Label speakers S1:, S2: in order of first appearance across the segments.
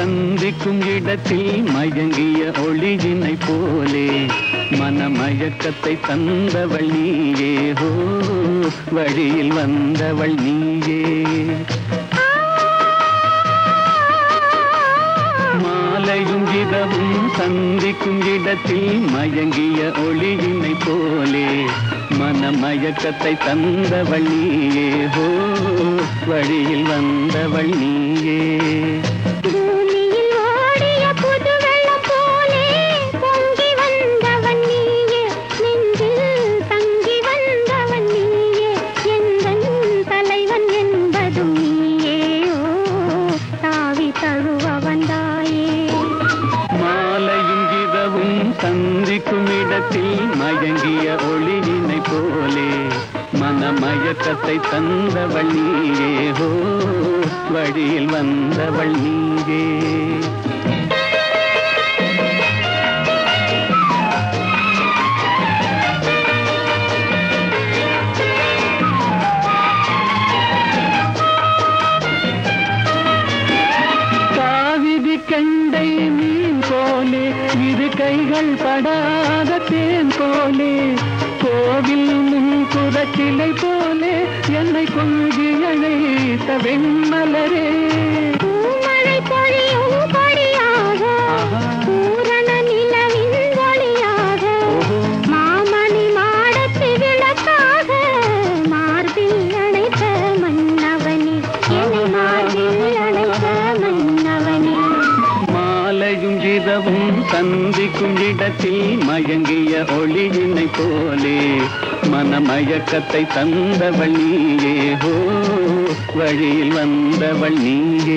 S1: சந்திக்கும் இடத்தில் மயங்கிய ஒளியினை போலே மனமயக்கத்தை தந்தவள் நீயே ஹோ வழியில் வந்தவள் நீயே மாலையும் இரவும் சந்திக்கும் இடத்தில் மயங்கிய ஒளியினை போலே மனமயக்கத்தை தந்தவள் நீயே ஹோ வழியில் வந்தவள் நீயே
S2: பூமியில் ஓடிய புது வெள்ளம் போலே பொங்கி வந்தவன் நீயே நெஞ்சில் தங்கி வந்தவன் நீயே எந்தன் தலைவன் என்பதும் நீயே ஓ தாவி தழுவ வந்தாயே
S1: மாலையும் இரவும் சந்திக்கும் இடத்தில் மயங்கிய ஒளியினை போலே மனமயக்கத்தை தந்தவள் நீயே ஹோ வழியில் வந்தவள் நீயே காவிரி கண்டை மீன் போலே இரு கைகள் படாத தேன் போலே கோவில் முன்குறச்சிலை போலே என்னை கொள்கி அழைத்த வெண்மலரே
S2: பூமழை பொழியும் கொடியாக பூரண நிலவின் ஒளியாக
S1: ஓஹோ
S2: மாமணி மாடத்து விளக்காக மார்பில் அணைத்த மன்னவனே என்னை மார்பில் அணைத்த மன்னவனே
S1: மாலையும் இரவும் சந்திக்கும் இடத்தில் மயங்கிய ஒளியினை போலே மனமயக்கத்தை தந்தவள் நீயே ஹோ வழியில் வந்தவள் நீயே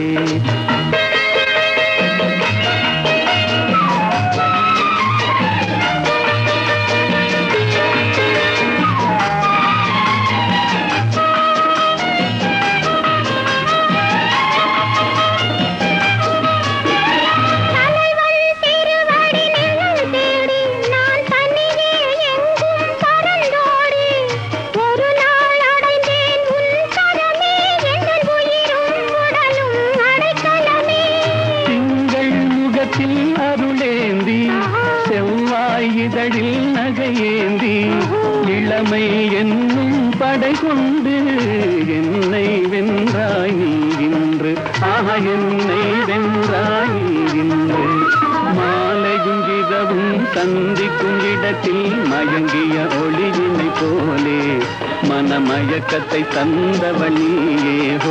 S2: தலைவன் திருவடி நிழல் தேடி நான் தனியே எங்கும் பறந்தோடி ஒரு நாள் அடைந்தேன் உன் கரமே எங்கள் உயிரும் உடலும் அடைக்கலமே
S1: திங்கள் முகத்தில் அருளேந்தி செவ்வாய் இதழில் நகையேந்தி இளமை என்னும் படை கொண்டு என்னை வென்றாய் நீ இன்று ஆஹா என்னை வென்றாய் நீ இன்று மாலையும் இரவும் சந்திக்கும் இடத்தில் மயங்கிய ஒளியினை போலே மனமயக்கத்தை தந்தவள் நீயே